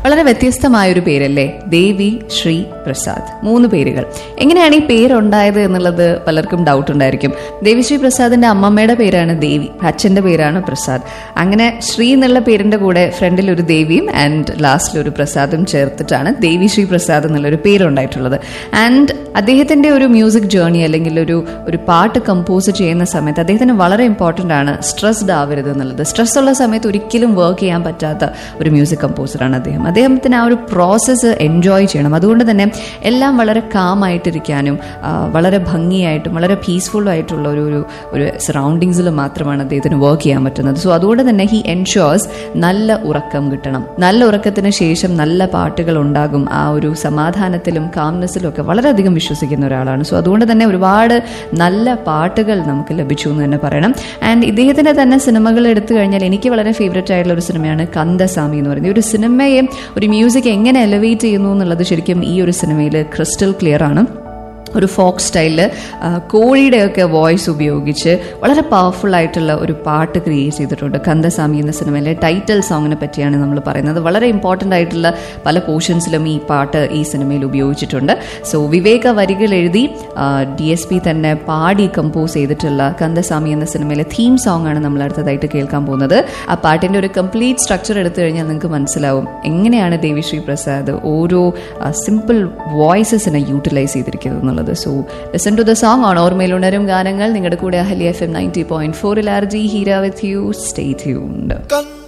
വളരെ വ്യത്യസ്തമായ ഒരു പേരല്ലേ ദേവി ശ്രീ പ്രസാദ് മൂന്ന് പേരുകൾ എങ്ങനെയാണ് ഈ പേരുണ്ടായത് എന്നുള്ളത് പലർക്കും ഡൗട്ട് ഉണ്ടായിരിക്കും ദേവിശ്രീ പ്രസാദിന്റെ അമ്മമ്മയുടെ പേരാണ് ദേവി അച്ഛന്റെ പേരാണ് പ്രസാദ് അങ്ങനെ ശ്രീ എന്നുള്ള പേരിന്റെ കൂടെ ഫ്രണ്ടിൽ ഒരു ദേവിയും ആൻഡ് ലാസ്റ്റിൽ ഒരു പ്രസാദും ചേർത്തിട്ടാണ് ദേവി ശ്രീ പ്രസാദ് എന്നുള്ളൊരു പേരുണ്ടായിട്ടുള്ളത് ആൻഡ് അദ്ദേഹത്തിന്റെ ഒരു മ്യൂസിക് ജേർണി അല്ലെങ്കിൽ ഒരു ഒരു പാട്ട് കമ്പോസ് ചെയ്യുന്ന സമയത്ത് അദ്ദേഹത്തിന് വളരെ ഇമ്പോർട്ടൻ്റ് ആണ് സ്ട്രെസ്ഡ് ആവരുത് എന്നുള്ളത് സ്ട്രെസ് ഉള്ള സമയത്ത് ഒരിക്കലും വർക്ക് ചെയ്യാൻ പറ്റാത്ത ഒരു മ്യൂസിക് കമ്പോസറാണ് അദ്ദേഹം അദ്ദേഹത്തിന് ആ ഒരു പ്രോസസ്സ് എൻജോയ് ചെയ്യണം അതുകൊണ്ട് തന്നെ എല്ലാം വളരെ കാമായിട്ടിരിക്കാനും ആ, വളരെ ഭംഗിയായിട്ടും വളരെ പീസ്ഫുള്ളും ആയിട്ടുള്ള ഒരു ഒരു ഒരു സറൗണ്ടിങ്സിൽ മാത്രമാണ് അദ്ദേഹത്തിന് വർക്ക് ചെയ്യാൻ പറ്റുന്നത് സോ അതുകൊണ്ട് തന്നെ ഹി എൻഷുവേഴ്സ് നല്ല ഉറക്കം കിട്ടണം നല്ല ഉറക്കത്തിന് ശേഷം നല്ല പാട്ടുകൾ ഉണ്ടാകും ആ ഒരു സമാധാനത്തിലും കാംനെസ്സിലും ഒക്കെ വളരെയധികം വിശ്വസിക്കുന്ന ഒരാളാണ് സോ അതുകൊണ്ട് തന്നെ ഒരുപാട് നല്ല പാട്ടുകൾ നമുക്ക് ലഭിച്ചു എന്ന് തന്നെ പറയണം ആൻഡ് ഇദ്ദേഹത്തിന്റെ തന്നെ സിനിമകൾ എടുത്തു കഴിഞ്ഞാൽ എനിക്ക് വളരെ ഫേവറേറ്റ് ആയിട്ടുള്ള ഒരു സിനിമയാണ് കന്ദസ്വാമി എന്ന് പറയുന്നത് ഈ ഒരു സിനിമയെ ഒരു മ്യൂസിക് എങ്ങനെ എലവേറ്റ് ചെയ്യുന്നു എന്നുള്ളത് ശരിക്കും ഈ ഒരു സിനിമയിൽ ക്രിസ്റ്റൽ ക്ലിയർ ആണ് ഒരു ഫോക്ക് സ്റ്റൈലിൽ കോഴിയുടെയൊക്കെ വോയിസ് ഉപയോഗിച്ച് വളരെ പവർഫുൾ ആയിട്ടുള്ള ഒരു പാട്ട് ക്രിയേറ്റ് ചെയ്തിട്ടുണ്ട് കന്ദസ്വാമി എന്ന സിനിമയിലെ ടൈറ്റിൽ സോങ്ങിനെ പറ്റിയാണ് നമ്മൾ പറയുന്നത് വളരെ ഇമ്പോർട്ടൻ്റ് ആയിട്ടുള്ള പല പോർഷൻസിലും ഈ പാട്ട് ഈ സിനിമയിൽ ഉപയോഗിച്ചിട്ടുണ്ട് സോ വിവേക വരികൾ എഴുതി ഡി എസ് പി തന്നെ പാടി കമ്പോസ് ചെയ്തിട്ടുള്ള കന്ദസ്വാമി എന്ന സിനിമയിലെ തീം സോങ് ആണ് നമ്മൾ അടുത്തതായിട്ട് കേൾക്കാൻ പോകുന്നത് ആ പാട്ടിന്റെ ഒരു കംപ്ലീറ്റ് സ്ട്രക്ചർ എടുത്തു കഴിഞ്ഞാൽ നിങ്ങൾക്ക് മനസ്സിലാവും എങ്ങനെയാണ് ദേവിശ്രീ പ്രസാദ് ഓരോ സിമ്പിൾ വോയിസസിനെ യൂട്ടിലൈസ് ചെയ്തിരിക്കുന്നത് എന്നുള്ളത് so listen to the song on ഓർമ്മയിലുണരും ഗാനങ്ങൾ നിങ്ങളുടെ കൂടെ അഹലി എഫ് എം നയൻറ്റി പോയിന്റ് ഫോറിൽ R J Heera with you stay tuned കണ്ട